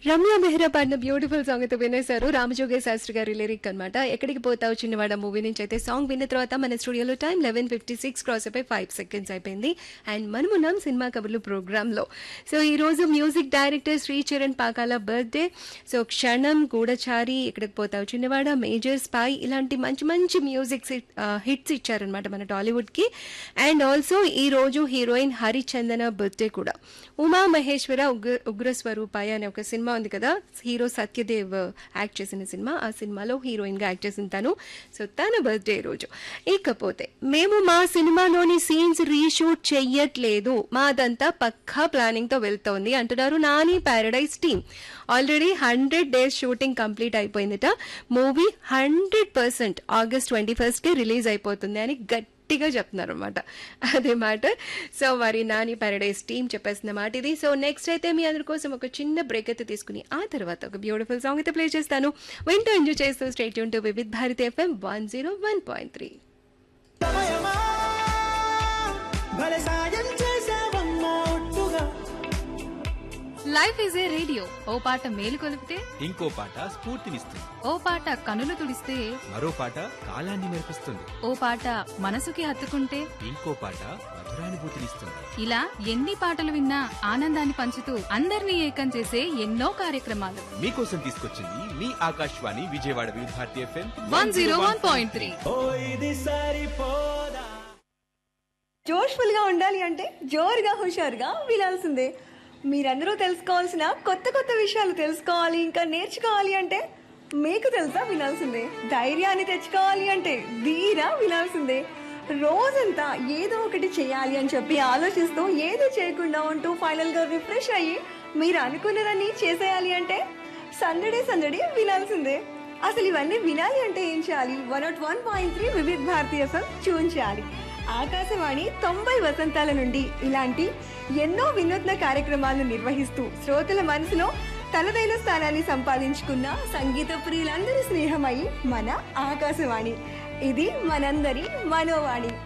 రమ్య మెహ్రా పాడిన beautiful song అయితే వినేశారు రామజోగే శాస్త్రి గారి లిరిక్ అనమాట ఎక్కడికి పోతావు చిన్నవాడ మూవీ నుంచి అయితే సాంగ్ విన్న తర్వాత మన స్టూడియోలో time eleven fifty six cross అయిపోయి ఫైవ్ సెకండ్స్ అయిపోయింది అండ్ మనమున్నాం సినిమా కబుర్లు ప్రోగ్రాంలో సో ఈ రోజు music director Sri Charan Pakala birthday so Kshanam Goodachari ఎక్కడికి పోతావు చిన్నవాడ మేజర్ స్పై ఇలాంటి మంచి మంచి మ్యూజిక్ హిట్స్ ఇచ్చారనమాట మన టాలీవుడ్కి అండ్ ఆల్సో ఈ రోజు హీరోయిన్ హరిచందన బర్త్డే కూడా ఉమా మహేశ్వర ఉగ్ర ఉగ్ర స్వరూపాయ అనే ఒక సినిమా ఉంది కదా హీరో సత్యదేవ్ యాక్ట్ చేసిన సినిమా ఆ సినిమాలో హీరోయిన్ గా యాక్ట్ చేసిన తను సో తన బర్త్డే రోజు ఇకపోతే మేము మా సినిమాలోని సీన్స్ రీషూట్ చెయ్యట్లేదు మాదంతా పక్కా ప్లానింగ్ తో వెళ్తోంది అంటున్నారు Nani Paradise team already hundred days shooting complete అయిపోయిందిట movie hundred percent August twenty first కి రిలీజ్ అయిపోతుంది అని గట్టి గట్టిగా చెప్తున్నారు అనమాట అదే మాట సో మరి నాని పారడైజ్ టీం చెప్పేసిన మాట ఇది సో నెక్స్ట్ అయితే మీ అందరి కోసం ఒక చిన్న బ్రేక్ అయితే తీసుకుని ఆ తర్వాత ఒక బ్యూటిఫుల్ సాంగ్ అయితే ప్లే చేస్తాను వింటూ ఎంజాయ్ చేస్తూ స్టేట్ యూన్ to Vividh Bharati FM one zero one point three సమయమా భలే సాయం చేసావమ్మా ఒట్టుగా లైఫ్ ఈజ్ ఏ రేడియో ఓ పాట మేలు కొలిపితే ఇంకో పాట స్ఫూర్తినిస్తుంది ఓ పాట కనులు తుడిస్తే మరో పాట కాలాన్ని మెరిపిస్తుంది ఓ పాట మనసుకి హత్తుకుంటే ఇంకో పాట మధురానుభూతినిస్తుంది ఇలా ఎన్ని పాటలు విన్నా ఆనందాన్ని పంచుతూ అందరినీ ఏకం చేసే ఎన్నో కార్యక్రమాలు మీకోసం తీసుకొచ్చింది మీ Akashvani Vijayawada Vividha Bharati FM one zero one point three ఓ ఇది సరిపోదా జోష్ఫుల్ గా ఉండాలి అంటే జోరుగా హుషారుగా వినాల్సిందే మీరందరూ తెలుసుకోవాల్సిన కొత్త కొత్త విషయాలు తెలుసుకోవాలి ఇంకా నేర్చుకోవాలి అంటే మీకు తెలుసా వినాల్సిందే ధైర్యాన్ని తెచ్చుకోవాలి అంటే ధీరా వినాల్సిందే రోజంతా ఏదో ఒకటి చేయాలి అని చెప్పి ఆలోచిస్తూ ఏదో చేయకుండా ఉంటూ ఫైనల్ గా రిఫ్రెష్ అయ్యి మీరు అనుకున్నదాన్ని చేసేయాలి అంటే సందడి సందడి వినాల్సిందే అసలు ఇవన్నీ వినాలి అంటే ఏం చేయాలి one naught one point three Vividha భారతీయ ఎఫ్ఎం ట్యూన్ చేయాలి ఆకాశవాణి తొంభై వసంతాల నుండి ఇలాంటి ఎన్నో వినూత్న కార్యక్రమాలను నిర్వహిస్తూ శ్రోతల మనసులో తనదైన స్థానాన్ని సంపాదించుకున్న సంగీత ప్రియులందరి స్నేహమై మన ఆకాశవాణి ఇది మనందరి మనోవాణి